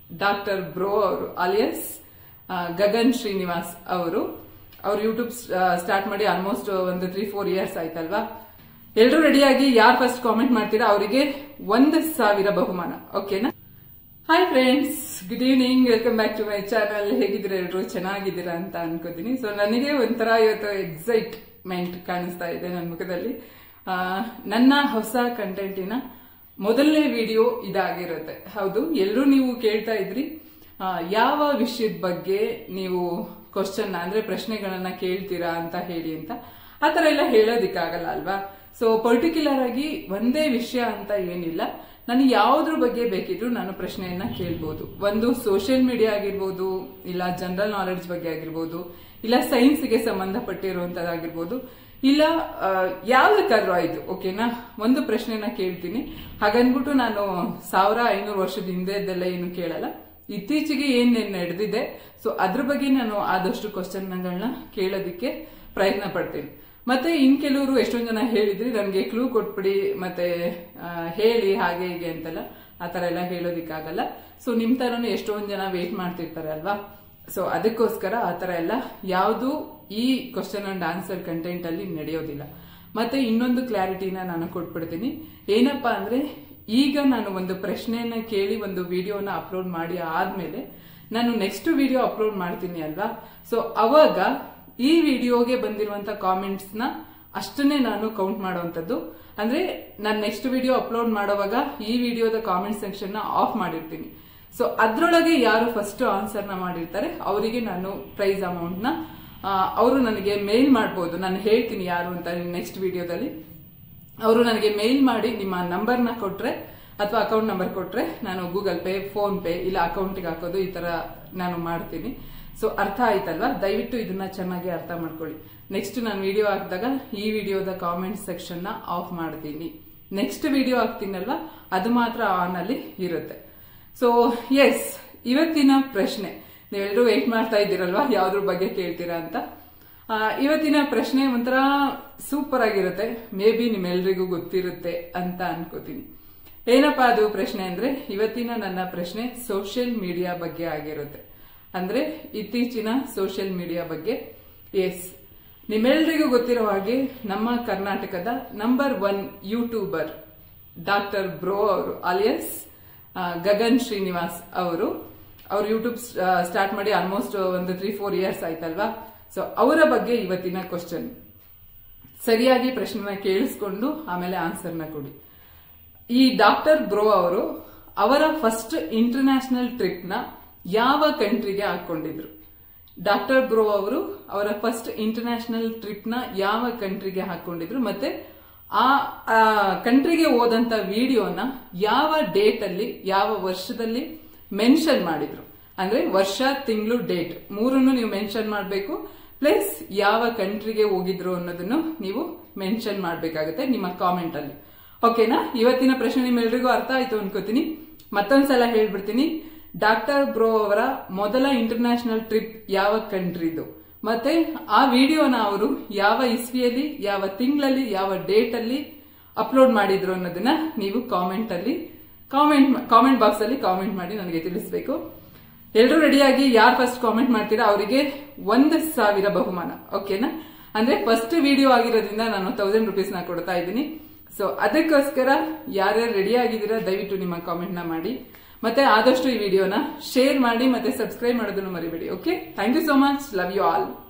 doctor bro ಅವರು alias Gagan Srinivas ಅವರು ಅವ್ರು ಯೂಟ್ಯೂಬ್ ಸ್ಟಾರ್ಟ್ ಮಾಡಿ ಆಲ್ಮೋಸ್ಟ್ ಒಂದು ತ್ರೀ ಫೋರ್ ಇಯರ್ಸ್ ಆಯ್ತಲ್ವಾ ಎಲ್ರು ರೆಡಿಯಾಗಿ ಯಾರು ಫಸ್ಟ್ ಕಾಮೆಂಟ್ ಮಾಡ್ತೀರಾ ಅವರಿಗೆ ಒಂದು ಸಾವಿರ ಬಹುಮಾನ ಓಕೆನಾ hi friends good evening welcome back to my channel ಹೇಗಿದ್ದೀರಾ ಎಲ್ರು ಚೆನ್ನಾಗಿದ್ದೀರಾ ಅಂತ ಅನ್ಕೋತೀನಿ ಸೊ ನನಗೆ ಒಂಥರ ಇವತ್ತು ಎಕ್ಸೈಟ್ಮೆಂಟ್ ಕಾಣಿಸ್ತಾ ಇದೆ ನನ್ನ ಮುಖದಲ್ಲಿ ಆ, ನನ್ನ ಹೊಸ ಕಂಟೆಂಟಿನ ಮೊದಲನೇ ವಿಡಿಯೋ ಇದಾಗಿರುತ್ತೆ ಹೌದು ಎಲ್ಲರೂ ನೀವು ಕೇಳ್ತಾ ಇದ್ರಿ ಆ, ಯಾವ ವಿಷಯದ ಬಗ್ಗೆ ನೀವು ಕ್ವಶನ್ ಅಂದ್ರೆ ಪ್ರಶ್ನೆಗಳನ್ನ ಕೇಳ್ತೀರಾ ಅಂತ ಹೇಳಿ ಅಂತ ಆ ತರ ಎಲ್ಲ ಹೇಳೋದಿಕ್ಕಾಗಲ್ಲ ಅಲ್ವಾ ಸೊ ಪರ್ಟಿಕ್ಯುಲರ್ ಆಗಿ ಒಂದೇ ವಿಷಯ ಅಂತ ಏನಿಲ್ಲ ನಾನು ಯಾವುದ್ರ ಬಗ್ಗೆ ಬೇಕಿದ್ರು ನಾನು ಪ್ರಶ್ನೆಯನ್ನ ಕೇಳ್ಬೋದು ಒಂದು ಸೋಷಿಯಲ್ ಮೀಡಿಯಾ ಆಗಿರ್ಬೋದು ಇಲ್ಲ ಜನರಲ್ ನಾಲೆಡ್ಜ್ ಬಗ್ಗೆ ಆಗಿರ್ಬೋದು ಇಲ್ಲ ಸೈನ್ಸ್ಗೆ ಸಂಬಂಧಪಟ್ಟಿರುವಂತದ್ದಾಗಿರ್ಬೋದು ಇಲ್ಲ ಆ, ಯಾವ್ದಕ್ಕಾದ್ರೂ ಆಯ್ತು ಓಕೆನಾ ಒಂದು ಪ್ರಶ್ನೆನ ಕೇಳ್ತೀನಿ ಹಾಗನ್ಬಿಟ್ಟು ನಾನು ಸಾವಿರ ಐನೂರು ವರ್ಷದ ಹಿಂದೆದೆಲ್ಲ ಏನು ಕೇಳಲ್ಲ ಇತ್ತೀಚೆಗೆ ಏನ್ ನಡೆದಿದೆ ಸೊ ಅದ್ರ ಬಗ್ಗೆ ನಾನು ಆದಷ್ಟು ಕ್ವಶನ್ಗಳನ್ನ ಕೇಳೋದಿಕ್ಕೆ ಪ್ರಯತ್ನ ಪಡ್ತೀನಿ ಮತ್ತೆ ಇನ್ ಕೆಲವರು ಎಷ್ಟೊಂದ್ ಜನ ಹೇಳಿದ್ರಿ ನನಗೆ ಕ್ಲೂ ಕೊಟ್ಬಿಡಿ ಮತ್ತೆ ಆ, ಹೇಳಿ ಹಾಗೆ ಹೀಗೆ ಅಂತೆಲ್ಲ ಆ ತರ ಎಲ್ಲ ಹೇಳೋದಿಕ್ಕಾಗಲ್ಲ ಸೊ ನಿಮ್ ತರನು ಎಷ್ಟೊಂದ್ ಜನ ವೇಟ್ ಮಾಡ್ತಿರ್ತಾರೆ ಅಲ್ವಾ ಸೊ ಅದಕ್ಕೋಸ್ಕರ ಆ ತರ ಎಲ್ಲ ಯಾವುದು ಈ ಕ್ವಶನ್ ಅಂಡ್ ಆನ್ಸರ್ ಕಂಟೆಂಟ್ ಅಲ್ಲಿ ನಡೆಯೋದಿಲ್ಲ ಮತ್ತೆ ಇನ್ನೊಂದು ಕ್ಲಾರಿಟಿನ ನಾನು ಕೊಟ್ಬಿಡ್ತೀನಿ ಏನಪ್ಪಾ ಅಂದ್ರೆ ಈಗ ನಾನು ಒಂದು ಪ್ರಶ್ನೆಯನ್ನ ಕೇಳಿ ಒಂದು ವಿಡಿಯೋನ ಅಪ್ಲೋಡ್ ಮಾಡಿ ಆದ್ಮೇಲೆ ನಾನು ನೆಕ್ಸ್ಟ್ ವಿಡಿಯೋ ಅಪ್ಲೋಡ್ ಮಾಡ್ತೀನಿ ಅಲ್ವಾ ಸೊ ಅವಾಗ ಈ ವಿಡಿಯೋಗೆ ಬಂದಿರುವಂತ ಕಾಮೆಂಟ್ಸ್ ನ ಅಷ್ಟನ್ನೇ ನಾನು ಕೌಂಟ್ ಮಾಡುವಂತದ್ದು ಅಂದ್ರೆ ನಾನು ನೆಕ್ಸ್ಟ್ ವಿಡಿಯೋ ಅಪ್ಲೋಡ್ ಮಾಡೋವಾಗ ಈ ವಿಡಿಯೋದ ಕಾಮೆಂಟ್ ಸೆಕ್ಷನ್ ನ ಆಫ್ ಮಾಡಿರ್ತೀನಿ ಸೊ ಅದ್ರೊಳಗೆ ಯಾರು ಫಸ್ಟ್ ಆನ್ಸರ್ ನ ಮಾಡಿರ್ತಾರೆ ಅವರಿಗೆ ನಾನು ಪ್ರೈಸ್ ಅಮೌಂಟ್ ನ ಅವರು ನನಗೆ ಮೇಲ್ ಮಾಡ್ಬೋದು ನಾನು ಹೇಳ್ತೀನಿ ಯಾರು ಅಂತ ನೆಕ್ಸ್ಟ್ ವಿಡಿಯೋದಲ್ಲಿ ಅವರು ನನಗೆ ಮೇಲ್ ಮಾಡಿ ನಿಮ್ಮ ನಂಬರ್ನ ಕೊಟ್ರೆ ಅಥವಾ ಅಕೌಂಟ್ ನಂಬರ್ ಕೊಟ್ರೆ ನಾನು ಗೂಗಲ್ ಪೇ ಫೋನ್ ಪೇ ಇಲ್ಲ ಅಕೌಂಟ್ಗೆ ಹಾಕೋದು ಈ ತರ ನಾನು ಮಾಡ್ತೀನಿ ಸೊ ಅರ್ಥ ಆಯ್ತಲ್ವಾ ದಯವಿಟ್ಟು ಇದನ್ನ ಚೆನ್ನಾಗಿ ಅರ್ಥ ಮಾಡ್ಕೊಳ್ಳಿ ನೆಕ್ಸ್ಟ್ ನಾನು ವಿಡಿಯೋ ಹಾಕಿದಾಗ ಈ ವಿಡಿಯೋದ ಕಾಮೆಂಟ್ ಸೆಕ್ಷನ್ ನ ಆಫ್ ಮಾಡ್ತೀನಿ ನೆಕ್ಸ್ಟ್ ವಿಡಿಯೋ ಹಾಕ್ತೀನಲ್ವಾ ಅದು ಮಾತ್ರ ಆನ್ ಅಲ್ಲಿ ಇರುತ್ತೆ ಸೊ ಎಸ್ ಇವತ್ತಿನ ಪ್ರಶ್ನೆ ನೀವೆಲ್ಲರೂ ವೇಟ್ ಮಾಡ್ತಾ ಇದ್ದೀರಲ್ವಾ ಯಾವ್ದ್ರ ಬಗ್ಗೆ ಕೇಳ್ತೀರಾ ಅಂತ ಆ, ಇವತ್ತಿನ ಪ್ರಶ್ನೆ ಒಂಥರ ಸೂಪರ್ ಆಗಿರುತ್ತೆ ಮೇ ಬಿ ನಿಮ್ಮೆಲ್ರಿಗೂ ಗೊತ್ತಿರುತ್ತೆ ಅಂತ ಅನ್ಕೋತೀನಿ ಏನಪ್ಪಾ ಅದು ಪ್ರಶ್ನೆ ಅಂದ್ರೆ ಇವತ್ತಿನ ನನ್ನ ಪ್ರಶ್ನೆ ಸೋಷಿಯಲ್ ಮೀಡಿಯಾ ಬಗ್ಗೆ ಆಗಿರುತ್ತೆ ಅಂದ್ರೆ ಇತ್ತೀಚಿನ ಸೋಷಿಯಲ್ ಮೀಡಿಯಾ ಬಗ್ಗೆ ಎಸ್ ನಿಮ್ಮೆಲ್ರಿಗೂ ಗೊತ್ತಿರೋ ಹಾಗೆ ನಮ್ಮ ಕರ್ನಾಟಕದ number one YouTuber doctor bro ಅವರು ಅಲಿಯಸ್ ಗಗನ್ ಶ್ರೀನಿವಾಸ್ ಅವರು ಅವ್ರು ಯೂಟ್ಯೂಬ್ ಸ್ಟಾರ್ಟ್ ಮಾಡಿ ಆಲ್ಮೋಸ್ಟ್ ಒಂದು ತ್ರೀ ಫೋರ್ ಇಯರ್ಸ್ ಆಯ್ತಲ್ವಾ ಸೊ ಅವರ ಬಗ್ಗೆ ಇವತ್ತಿನ ಕ್ವಶನ್ ಸರಿಯಾಗಿ ಪ್ರಶ್ನೆನ ಕೇಳಿಸ್ಕೊಂಡು ಆಮೇಲೆ ಆನ್ಸರ್ನ ಕೊಡಿ ಈ ಡಾಕ್ಟರ್ ಬ್ರೋ ಅವರು ಅವರ ಫಸ್ಟ್ ಇಂಟರ್ನ್ಯಾಷನಲ್ ಟ್ರಿಪ್ ನ ಯಾವ ಕಂಟ್ರಿಗೆ ಹಾಕೊಂಡಿದ್ರು ಡಾಕ್ಟರ್ ಬ್ರೋ ಅವರು ಅವರ ಫಸ್ಟ್ ಇಂಟರ್ನ್ಯಾಷನಲ್ ಟ್ರಿಪ್ ನ ಯಾವ ಕಂಟ್ರಿಗೆ ಹಾಕೊಂಡಿದ್ರು ಮತ್ತೆ ಆ ಕಂಟ್ರಿಗೆ ಹೋದಂತ ವಿಡಿಯೋನ ಯಾವ ಡೇಟ್ ಅಲ್ಲಿ ಯಾವ ವರ್ಷದಲ್ಲಿ ಮೆನ್ಷನ್ ಮಾಡಿದ್ರು ಅಂದ್ರೆ ವರ್ಷ ತಿಂಗಳು ಡೇಟ್ ಮೂರನ್ನು ನೀವು ಮೆನ್ಷನ್ ಮಾಡಬೇಕು ಪ್ಲಸ್ ಯಾವ ಕಂಟ್ರಿಗೆ ಹೋಗಿದ್ರು ಅನ್ನೋದನ್ನು ನೀವು ಮೆನ್ಷನ್ ಮಾಡಬೇಕಾಗುತ್ತೆ ನಿಮ್ಮ ಕಾಮೆಂಟ್ ಅಲ್ಲಿ ಓಕೆನಾ ಇವತ್ತಿನ ಪ್ರಶ್ನೆ ನಿಮ್ಮೆಲ್ರಿಗೂ ಅರ್ಥ ಆಯ್ತು ಅನ್ಕೋತೀನಿ ಮತ್ತೊಂದ್ಸಲ ಹೇಳ್ಬಿಡ್ತೀನಿ ಡಾಕ್ಟರ್ ಬ್ರೋ ಅವರ ಮೊದಲ ಇಂಟರ್ನ್ಯಾಷನಲ್ ಟ್ರಿಪ್ ಯಾವ ಕಂಟ್ರಿದು ಮತ್ತೆ ಆ ವಿಡಿಯೋನ ಅವರು ಯಾವ ಇಸ್ವಿಯಲ್ಲಿ ಯಾವ ತಿಂಗಳಲ್ಲಿ ಯಾವ ಡೇಟ್ ಅಲ್ಲಿ ಅಪ್ಲೋಡ್ ಮಾಡಿದ್ರು ಅನ್ನೋದನ್ನ ನೀವು ಕಾಮೆಂಟ್ ಅಲ್ಲಿ ಕಾಮೆಂಟ್ ಕಾಮೆಂಟ್ ಬಾಕ್ಸ್ ಅಲ್ಲಿ ಕಾಮೆಂಟ್ ಮಾಡಿ ನನಗೆ ತಿಳಿಸ್ಬೇಕು ಎಲ್ರು ರೆಡಿಯಾಗಿ ಯಾರು ಫಸ್ಟ್ ಕಾಮೆಂಟ್ ಮಾಡ್ತೀರಾ ಅವರಿಗೆ ಒಂದು ಸಾವಿರ ಬಹುಮಾನ ಓಕೆನಾ ಅಂದ್ರೆ ಫಸ್ಟ್ ವಿಡಿಯೋ ಆಗಿರೋದ್ರಿಂದ ನಾನು ತೌಸಂಡ್ ರುಪೀಸ್ ನ ಕೊಡ್ತಾ ಇದ್ದೀನಿ ಸೊ ಅದಕ್ಕೋಸ್ಕರ ಯಾರ್ಯಾರು ರೆಡಿ ಆಗಿದ್ದೀರಾ ದಯವಿಟ್ಟು ನಿಮ್ಮ ಕಾಮೆಂಟ್ ನ ಮಾಡಿ ಮತ್ತೆ ಆದಷ್ಟು ಈ ವಿಡಿಯೋನ ಶೇರ್ ಮಾಡಿ ಮತ್ತೆ ಸಬ್ಸ್ಕ್ರೈಬ್ ಮಾಡೋದನ್ನು ಮರಿಬೇಡಿ okay thank you so much love you all